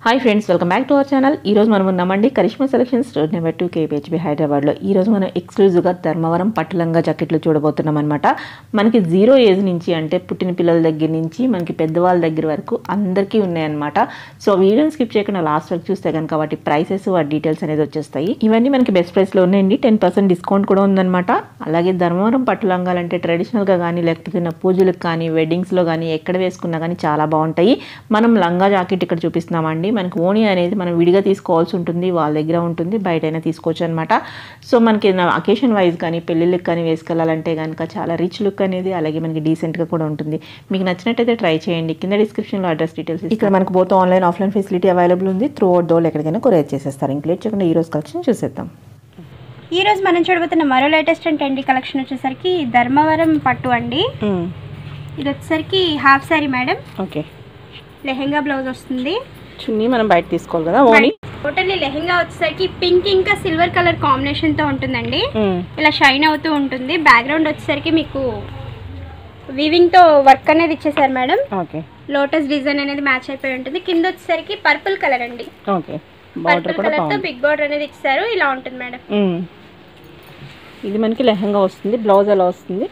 Hi friends welcome back to our channel ఈ రోజు మనం ఉన్నామండి Karishma selections road number two KPHB హైదరాబాద్లో ఈ రోజు మనం ఎక్స్క్లూజివ్గా ధర్మవరం పట్టులంగా జాకెట్లు చూడబోతున్నాం అనమాట మనకి జీరో ఏజ్ నుంచి అంటే పుట్టిన పిల్లల దగ్గర నుంచి మనకి పెద్దవాళ్ళ దగ్గర వరకు అందరికీ ఉన్నాయన్నమాట సో వీడియోని స్కిప్ చేయకుండా లాస్ట్ వరకు చూస్తే కనుక వాటి ప్రైసెస్ వాటి డీటెయిల్స్ అనేది వచ్చేస్తాయి ఇవన్నీ మనకి బెస్ట్ ప్రైస్లో ఉన్నాయండి టెన్ పర్సెంట్ డిస్కౌంట్ కూడా ఉందన్నమాట అలాగే ధర్మవరం పట్టు లంగాలంటే ట్రెడిషనల్గా కానీ లేకపోతే నా పూజలకు కానీ వెడ్డింగ్స్లో కానీ ఎక్కడ వేసుకున్నా కానీ చాలా బాగుంటాయి మనం లంగా జాకెట్ ఇక్కడ చూపిస్తున్నామండి మనకి ఓణి అనేది మనం విడిగా తీసుకోవాల్సి ఉంటుంది వాళ్ళ దగ్గర ఉంటుంది బయట అయినా తీసుకోవచ్చు అనమాట సో మనకి అకేషన్ వైజ్ కానీ పెళ్ళిళ్ళకి కానీ వేసుకెళ్ళాలంటే కనుక చాలా రిచ్ లుక్ అనేది అలాగే మనకి డీసెంట్గా కూడా ఉంటుంది మీకు నచ్చినట్టయితే ట్రై చేయండి కింద డిస్క్రిప్షన్లో అడ్రస్ డీటెయిల్స్ ఇక్కడ మనకు పోతే ఆన్లైన్ ఆఫ్లైన్ ఫెసిలిటీ అవైలబుల్ ఉంది త్రూ అవుట్ డోల్ ఎక్కడికైనా కొరియర్ చేసేస్తారు ఇంక లేట్ చేయకుండా ఈ రోజు కలెక్షన్ చూసేద్దాం ఈ రోజు మనం చూడబోతున్న మరో లేటెస్ట్ అండ్ ట్రెండీ కలెక్షన్ వచ్చేసరికి ధర్మవరం పట్టు అండి ఇది వచ్చేసరికి half sari madam okay lehenga blouse వస్తుంది చున్నీ మనం బయట తీసుకోవాలి కదా ఓణి టోటల్లీ లెహెంగా వచ్చేసరికి పింక్ ఇంకా సిల్వర్ కలర్ కాంబినేషన్ తో ఉంటుందండి ఇలా షైన్ అవుతూ ఉంటుంది బ్యాక్గ్రౌండ్ వచ్చేసరికి మీకు వీవింగ్ తో వర్క్ అనేది ఇచ్చేసారు మేడం ఓకే లోటస్ డిజైన్ అనేది మ్యాచ్ అయిపోయి ఉంటుంది కింద వచ్చేసరికి పర్పుల్ కలర్ అండి ఓకే బార్డర్ పర్పుల్ కూడా కలర్ తో బాగుంది బిగ్ బార్డర్ అనేది ఇచ్చారు ఇలా ఉంటుంది మేడం మ్మ్. ఇది మనకి లెహంగా వస్తుంది బ్లౌజ్ ఎలా వస్తుంది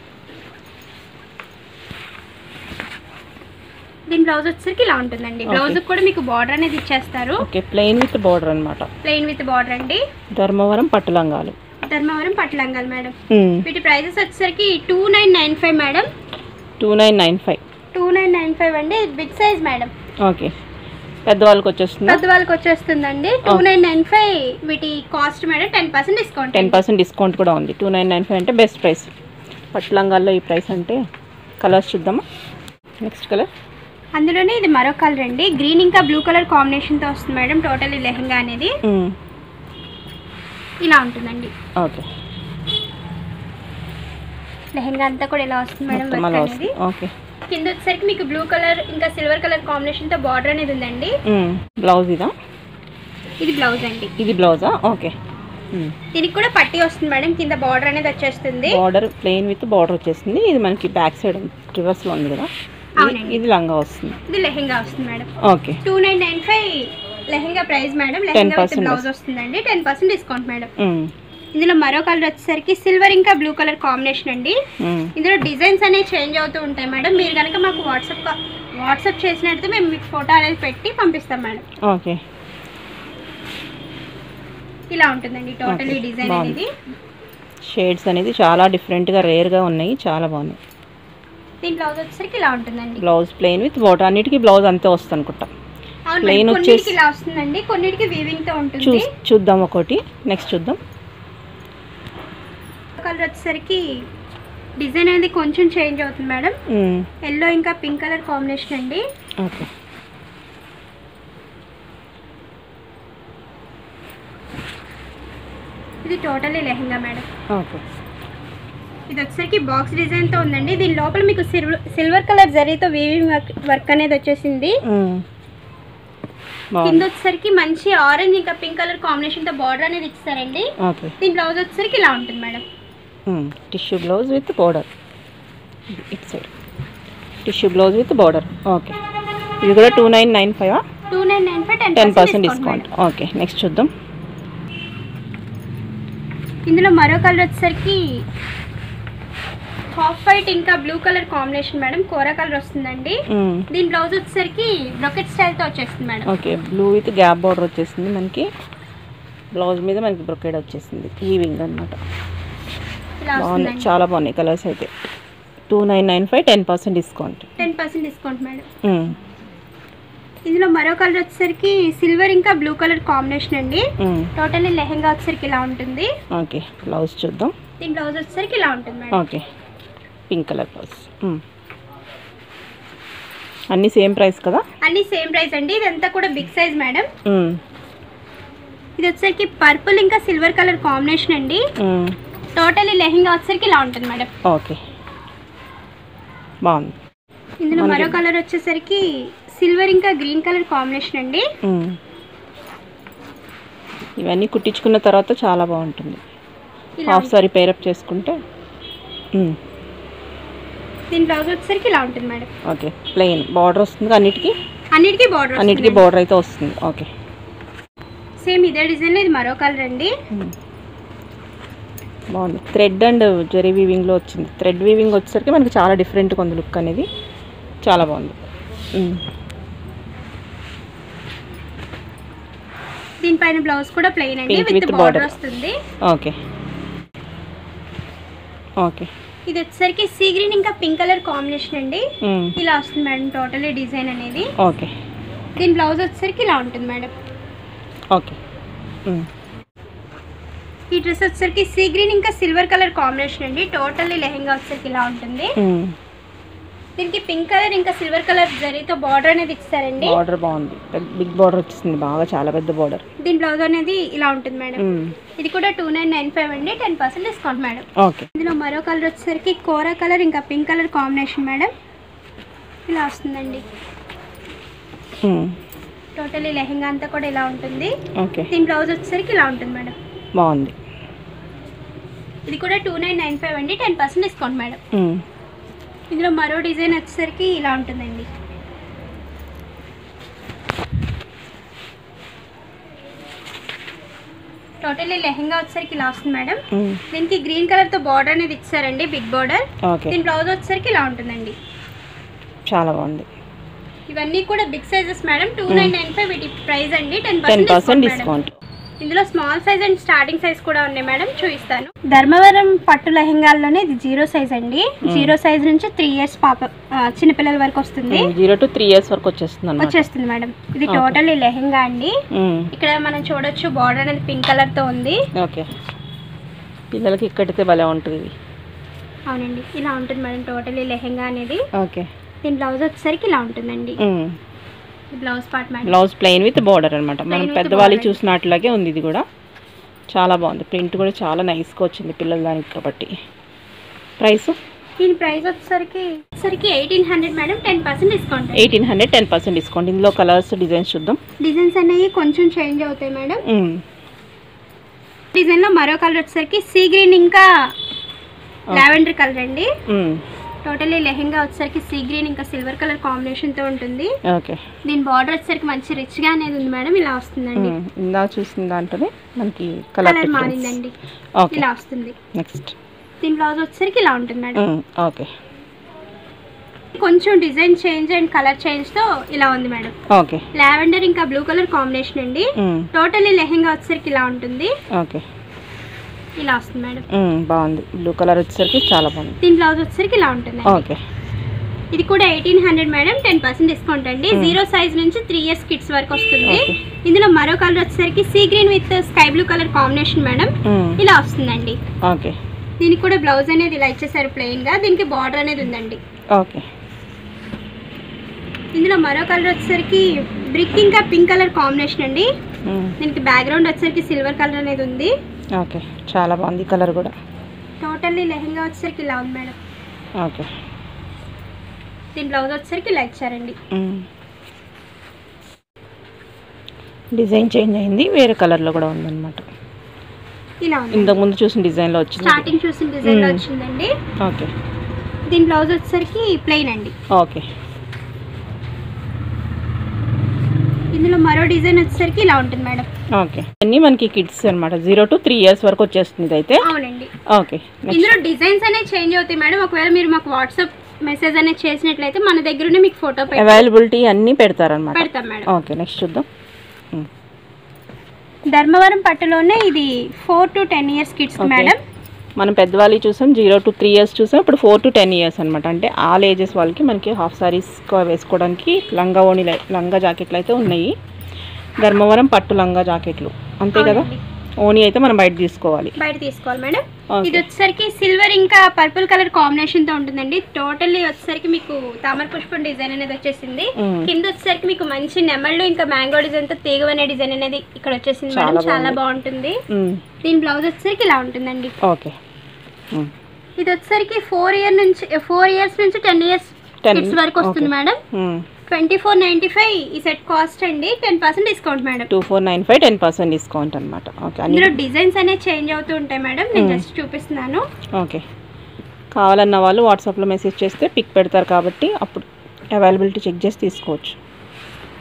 దీని బ్లౌజ్ వచ్చేసరికి ఇలా ఉంటుందండి బ్లౌజ్ కూడా మీకు బార్డర్ అనేది ఇచ్చేస్తారు ఓకే ప్లెయిన్ విత్ బార్డర్ అనమాట ప్లెయిన్ విత్ బార్డర్ అండి ధర్మవరం పట్టు లంగాలు ధర్మవరం పట్లంగాలు మేడం వీటి ప్రైజెస్ వచ్చేసరికి two nine nine five madam two nine nine five two nine nine five అండి బిగ్ సైజ్ మేడం ఓకే పెద్దవాళ్ళకి వచ్చేస్తుంది పెద్దవాళ్ళకి వచ్చేస్తుందండి టూ నైన్ నైన్ ఫైవ్ వీటి cost madam ten percent discount ten percent discount కూడా ఉంది టూ నైన్ నైన్ ఫైవ్ అంటే best price పట్టు లంగాల్లో ఈ ప్రైస్ అంటే కలర్స్ చూద్దామా నెక్స్ట్ కలర్ అందులోనే ఇది మరో కలర్ అండి గ్రీన్ ఇంకా బ్లూ కలర్ కాంబినేషన్ తో వస్తుంది మేడం టోటల్ ఈ లెహంగా అనేది ఇలా ఉంటుందండి ఓకే లెహంగా అంతా కూడా ఇలా వస్తుంది మేడం మొత్తం వర్క్ అలా అనేది వస్తుంది ఓకే కింద వచ్చేసరికి మీకు బ్లూ కలర్ ఇంకా సిల్వర్ కలర్ కాంబినేషన్ తో బార్డర్ అనేది ఉందండి బ్లౌజ్ ఇదా ఇది బ్లౌజ్ అండి ఇది బ్లౌజా ఓకే దీనికి కూడా పట్టి వస్తుంది మేడం కింద బార్డర్ అనేది వచ్చేస్తుంది బార్డర్ ప్లెయిన్ విత్ బార్డర్ వచ్చేసింది ఇది మనకి బ్యాక్ సైడ్ రివర్స్లో ఉంది కదా ఇది- అవునండి. ఇది లంగా వస్తుంది ఇది లెహంగా వస్తుంది madam okay two nine nine five lehenga price madam lehenga with 10% blouse వస్తుందండి ten percent discount madam hmm. ఇందులో మరో కలర్ వచ్చేసరికి సిల్వర్ ఇంకా బ్లూ కలర్ కాంబినేషన్ అండి మ్మ్. ఇందులో డిజైన్స్ అనేవి చేంజ్ అవుతూ ఉంటాయి మేడం మీరు కనుక మాకు వాట్సాప్ వాట్సాప్ చేసినట్టయితే మేము మీకు ఫోటో అనేది పెట్టి పంపిస్తాం మేడం ఓకే ఇలా ఉంటుందండి టోటల్ ఈ Okay, డిజైన్ బాగుంది. అనేది షేడ్స్ అనేది చాలా డిఫరెంట్గా రేర్గా ఉన్నాయి చాలా బాగున్నాయి దీని బ్లౌజ్ వచ్చేసరికి ఇలా ఉంటుందండి బ్లౌజ్ ప్లెయిన్ విత్ బార్డర్ అన్నిటికీ బ్లౌజ్ అంతే వస్తుంది అనుకుంటా అవును Plain మేడం, కొన్నిటికి వచ్చేసి- ఇలా వస్తుందండి కొన్నిటికి వీవింగ్ తో చూ ఉంటుంది చూద్దాం ఒకటి నెక్స్ట్ చూద్దాం కలర్ వచ్చేసరికి డిజైన్ అనేది కొంచెం చేంజ్ అవుతుంది మేడం మ్మ్. ఎల్లో ఇంకా పింక్ కలర్ కాంబినేషన్ అండి ఓకే ఇది టోటలీ లెహంగా మేడం ఓకే ఇది వచ్చేసరికి బాక్స్ డిజైన్ తో ఉందండి దీని లోపల మీకు సిల్వర్ కలర్ జరీతో వీవింగ్ వర్క్ అనేది వచ్చేసింది మ్మ్. కింద బాగుంది వచ్చేసరికి మంచి ఆరెంజ్ ఇంకా పింక్ కలర్ కాంబినేషన్ తో బార్డర్ అనేది ఇచ్చారండి ఓకే దీని బ్లౌజ్ వచ్చేసరికి ఇలా ఉంటుంది madam tissue blouse with border it side tissue blouse with border okay ఇది కూడా two nine nine five two nine nine five ten ten percent discount okay next చూద్దాం ఇందులో మరో కలర్ వచ్చేసరికి హాఫ్ వైట్ ఇంకా blue colour combination madam kora colour వస్తుందండి hmm. దీని blouse వచ్చేసరికి బ్రొకెట్ స్టైల్ తో వచ్చేస్తుంది madam okay blue with gap border వచ్చేసింది మనకి బ్లౌజ్ మీద మనకి బ్రొకేడ్ వచ్చేసింది ఈవింగ్ అనమాట ఇలా బాగున్నాయి వస్తుందండి చాలా బాగున్నాయి కలర్స్ అయితే two nine nine five ten percent discount ten percent discount madam ఇందులో మరో కలర్ వచ్చేసరికి సిల్వర్ ఇంకా బ్లూ కలర్ కాంబినేషన్ అండి టోటల్లీ లెహంగా వచ్చేసరికి ఇలా ఉంటుంది ఓకే బ్లౌజ్ చూద్దాం దీని బ్లౌజ్ వచ్చేసరికి ఇలా ఉంటుంది madam okay pink colour blouse అన్నీ సేమ్ ప్రైస్ కదా అన్ని సేమ్ ప్రైస్ అండి ఇదంతా కూడా బిగ్ సైజ్ మేడం మ్మ్. ఇది వచ్చేసరికి పర్పుల్ ఇంకా సిల్వర్ కలర్ కాంబినేషన్ అండి మ్మ్. టోటల్లీ లెహంగా వచ్చేసరికి ఇలా ఉంటుంది మేడం ఓకే బాగుంది ఇందులో మరో కలర్ వచ్చేసరికి సిల్వర్ ఇంకా గ్రీన్ కలర్ కాంబినేషన్ అండి మ్మ్. ఇవన్నీ కుట్టించుకున్న తర్వాత చాలా బాగుంటుంది ఇలా హాఫ్ సారీ పేరప్ చేసుకుంటే మ్మ్. దీని బ్లౌజ్ వచ్చేసరికి ఇలా ఉంటుంది మేడం ఓకే ప్లెయిన్ బార్డర్ వస్తుంది అన్నిటికీ అన్నిటికీ బార్డర్ అన్నిటికీ బార్డర్ అయితే వస్తుంది ఓకే సేమ్ ఇదే డిజైన్ ఇది మరో కలర్ అండి బాగుంది థ్రెడ్ అండ్ జెరీ వీవింగ్లో వచ్చింది థ్రెడ్ వీవింగ్ వచ్చేసరికి మనకి చాలా డిఫరెంట్గా ఉంది లుక్ అనేది చాలా బాగుంది మ్మ్. దీనిపైన బ్లౌజ్ కూడా ప్లెయిన్ అండి Pink with with border border. వస్తుంది ఓకే ఓకే ఇది వచ్చేసరికి సీ గ్రీన్ ఇంకా పింక్ కలర్ కాంబినేషన్ అండి మ్మ్. ఇలా వస్తుంది మేడం టోటల్ డిజైన్ అనేది ఓకే దీని బ్లౌజ్ వచ్చేసరికి ఇలా ఉంటుంది మేడం ఓకే మ్మ్. ఈ డ్రెస్ వచ్చేసరికి సీ గ్రీన్ ఇంకా సిల్వర్ కలర్ కాంబినేషన్ అండి టోటల్లీ లెహెంగా వచ్చేసరికి ఇలా ఉంటుంది మ్మ్. దీనికి పింక్ కలర్ ఇంకా సిల్వర్ కలర్ జరీతో బార్డర్ అనేది ఇచ్చారండి బార్డర్ బాగుంది పెద్ద- బిగ్ బార్డర్ వచ్చింది బాగా చాలా పెద్ద బార్డర్ దీని బ్లౌజ్ అనేది ఇలా ఉంటుంది మేడం మ్మ్. ఇది కూడా టూ నైన్ నైన్ ఫైవ్ అండి ten percent discount madam okay ఇందులో మరో కలర్ వచ్చేసరికి కోరా కలర్ ఇంకా పింక్ కలర్ కాంబినేషన్ మేడం ఇలా వస్తుందండి మ్మ్. టోటలీ లెహెంగా అంతా కూడా ఇలా ఉంటుంది ఓకే దీని బ్లౌజ్ వచ్చేసరికి ఇలా ఉంటుంది మేడం బాగుంది ఇది కూడా టూ నైన్ నైన్ ఫైవ్ అండి ten percent discount madam hmm. ఇందులో మరో డిజైన్ వచ్చేసరికి ఇలా ఉంటుందండి టోటలీ లెహెంగా వచ్చేసరికి ఇలా వస్తుంది మేడం మ్మ్. దీనికి గ్రీన్ కలర్తో బార్డర్ అనేది ఇచ్చారండి బిగ్ బార్డర్ ఓకే దీని బ్లౌజ్ వచ్చేసరికి ఇలా ఉంటుందండి చాలా బాగుంది ఇవన్నీ కూడా big sizes madam two nine nine five వీటి ప్రైస్ అండి ten ten percent percent discount ఇందులో small size and starting size కూడా ఉన్నాయి మేడం చూపిస్తాను ధర్మవరం పట్టు లెహెంగాల్లోనే ఇది జీరో సైజ్ అండి జీరో సైజ్ నుంచి త్రీ ఇయర్స్ పాప ఆ, చిన్నపిల్లల వరకు వస్తుంది జీరో టు త్రీ ఇయర్స్ వరకు వచ్చేస్తుంది అనమాట వచ్చేస్తుంది మేడం ఇది Okay. టోటల్ లెహెంగా అండి ఇక్కడ మనం చూడొచ్చు బార్డర్ అనేది పింక్ కలర్ తో ఉంది ఓకే పిల్లలకి ఇక్కడితే భలే ఉంటుంది ఇది అవునండి ఇలా ఉంటుంది మేడం టోటల్ లెహెంగా అనేది ఓకే దీని బ్లౌజ్ వచ్చేసరికి ఇలా ఉంటుందండి blouse part madam blouse plain with border అనమాట మనం Plain with పెద్దవాళ్ళు border. చూసినట్లాగే ఉంది ఇది కూడా చాలా బాగుంది ప్రింట్ కూడా చాలా నైస్గా వచ్చింది పిల్లల దానికి కాబట్టి ప్రైస్ దీని ప్రైస్ వచ్చేసరికి వచ్చేసరికి eighteen hundred madam ten percent discount eighteen hundred ten percent discount ఇందులో కలర్స్ డిజైన్స్ చూద్దాం డిజైన్స్ అనేవి కొంచెం చేంజ్ అవుతాయి మేడం మ్మ్. డిజైన్ లో మరో కలర్ వచ్చేసరికి సీ గ్రీన్ ఇంకా లావెండర్ కలర్ అండి మ్మ్. టోటలీ లెహెంగా వచ్చేసరికి సీ గ్రీన్ ఇంకా సిల్వర్ కలర్ కాంబినేషన్ తో ఉంటుంది ఓకే దీని బార్డర్ వచ్చేసరికి మంచి రిచ్ గా అనేది ఉంది మేడం ఇలా వస్తుందండి మ్మ్. ఇందాక చూసిన దాంట్లోనే మనకి కలర్ కలర్ డిఫరెన్స్ మారిందండి ఓకే ఇలా వస్తుంది నెక్స్ట్ దీని బ్లౌజ్ వచ్చేసరికి ఇలా ఉంటుంది మేడం ఓకే కొంచెం design change and colour change తో ఇలా ఉంది మేడం ఓకే లావెండర్ ఇంకా బ్లూ కలర్ కాంబినేషన్ అండి మ్మ్. టోటలీ లెహెంగా వచ్చేసరికి ఇలా ఉంటుంది ఓకే ఇలా వస్తుంది మేడం మ్మ్. బాగుంది బ్లూ కలర్ వచ్చేసరికి చాలా బాగుంది దీని బ్లౌజ్ వచ్చేసరికి ఇలా ఉంటుంది ఓకే ఇది కూడా eighteen hundred madam ten percent discount అండి జీరో సైజ్ నుంచి త్రీ ఇయర్స్ కిడ్స్ వరకు వస్తుంది Okay. ఇందులో మరో కలర్ వచ్చేసరికి sea green with sky blue colour combination madam మ్మ్. ఇలా వస్తుందండి ఓకే దీనికి కూడా బ్లౌజ్ అనేది ఇలా ఇచ్చేసారు ప్లెయిన్ గా దీనికి బార్డర్ అనేది ఉందండి ఓకే ఇందులో మరో కలర్ వచ్చేసరికి బ్రిక్ ఇంకా పింక్ కలర్ కాంబినేషన్ అండి మ్మ్. దీనికి బ్యాక్గ్రౌండ్ వచ్చేసరికి సిల్వర్ కలర్ అనేది ఉంది ఓకే చాలా బాగుంది కలర్ కూడా టోటల్లీ లెహెంగా వచ్చేసరికి ఇలా ఉంది మేడం ఓకే దీని బ్లౌజ్ వచ్చేసరికి ఇలా ఇచ్చారండి మ్మ్. డిజైన్ చేంజ్ అయింది వేరే కలర్లో కూడా ఉందన్నమాట ఇలా ఉంది ఇంతకు ముందు చూసిన డిజైన్లో వచ్చింది స్టార్టింగ్ చూసిన డిజైన్ లో మ్మ్. వచ్చిందండి ఓకే దీని బ్లౌజ్ వచ్చేసరికి ప్లెయిన్ అండి ఓకే ఇందులో మరో డిజైన్ వచ్చేసరికి ఇలా ఉంటుంది మేడం ఓకే అన్నీ మనకి కిడ్స్ అనమాట జీరో టు త్రీ ఇయర్స్ వరకు వచ్చేస్తుంది ఇది అయితే అవునండి ఓకే నెక్స్ట్ ఇందులో డిజైన్స్ అనేవి చేంజ్ అవుతాయి మేడం ఒకవేళ మీరు మాకు వాట్సాప్ మెసేజ్ అనేది చేసినట్లయితే మన దగ్గరనే మీకు ఫోటో అవైలబిలిటీ అన్నీ పెడతారనమాట పెడతాం మేడం ఓకే నెక్స్ట్ చూద్దాం మ్మ్. ధర్మవరం పట్టులోనే ఇది four to ten years kids Okay. Madam మనం పెద్దవాళ్ళు చూసాం జీరో టు త్రీ ఇయర్స్ చూసాం ఇప్పుడు ఫోర్ టు టెన్ ఇయర్స్ అనమాట అంటే ఆల్ ఏజెస్ వాళ్ళకి మనకి హాఫ్ సారీస్ వేసుకోవడానికి లంగా ఓణి లంగా జాకెట్లు అయితే ఉన్నాయి ధర్మవరం పట్టు లంగా జాకెట్లు అంతే కదా అవునండి. ఓణి అయితే మనం బయట తీసుకోవాలి బయట తీసుకోవాలి మేడం Okay. ఇది వచ్చేసరికి సిల్వర్ ఇంకా పర్పుల్ కలర్ కాంబినేషన్ తో ఉంటుందండి టోటల్లీ వచ్చేసరికి మీకు తామర పుష్పం డిజైన్ అనేది వచ్చేసింది Mm. కింద వచ్చేసరికి మీకు మంచి నెమళ్ళు ఇంకా మ్యాంగో డిజైన్ తో తీగవనే డిజైన్ అనేది ఇక్కడ వచ్చేసింది చాలా మేడం చాలా బాగుంది. బాగుంటుంది మ్మ్. దీని బ్లౌజ్ వచ్చేసరికి ఇలా ఉంటుందండి ఓకే మ్మ్. ఇది వచ్చేసరికి ఫోర్ ఇయర్ నుంచి ఫోర్ ఇయర్స్ నుంచి టెన్ ఇయర్స్ 10 కిడ్స్ వరకు వస్తుంది okay. మేడం మ్మ్. ట్వంటీ ఫోర్ నైన్టీ ఫైవ్ ఈ సెట్ కాస్ట్ అండి ten percent discount madam two four nine five ten percent discount అనమాట ఓకే అన్ని ఇందులో డిజైన్స్ అనేవి చేంజ్ అవుతూ ఉంటాయి మేడం నేను Mm. జస్ట్ చూపిస్తున్నాను ఓకే కావాలన్న వాళ్ళు వాట్సాప్లో మెసేజ్ చేస్తే పిక్ పెడతారు కాబట్టి అప్పుడు అవైలబిలిటీ చెక్ చేసి తీసుకోవచ్చు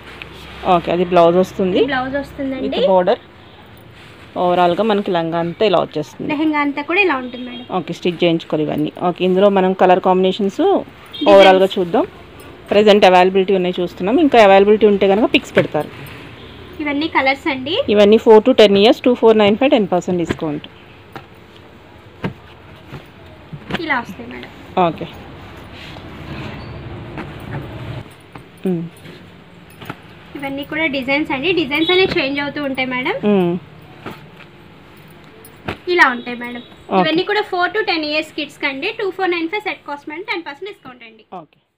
ఓకే అది బ్లౌజ్ వస్తుంది బ్లౌజ్ విత్ వస్తుందండి బోర్డర్ ఓవరాల్గా మనకి లంగా అంతా ఇలా వచ్చేస్తుంది లెహెంగా అంతా కూడా ఇలా ఉంటుంది మేడం ఓకే స్టిచ్ చేయించుకోవాలి ఇవన్నీ ఓకే ఇందులో మనం కలర్ కాంబినేషన్స్ ఓవరాల్గా చూద్దాం ప్రజెంట్ అవైలబిలిటీ ఉన్నాయి చూస్తున్నాం ఇంకా అవైలబిలిటీ ఉంటే కనుక పిక్స్ పెడతారు ఇవన్నీ కలర్స్ అండి ఇవన్నీ four to ten years two four nine five ten percent discount ఇలా వస్తాయి మేడం ఓకే మ్మ్. ఇవన్నీ కూడా డిజైన్స్ అండి డిజైన్స్ అనేవి చేంజ్ అవుతూ ఉంటాయి మేడం మ్మ్. ఇలా ఉంటాయి మేడం Okay. ఇవన్నీ కూడా four to ten years kids కండి two four nine five set cost madam ten percent discount అండి ఓకే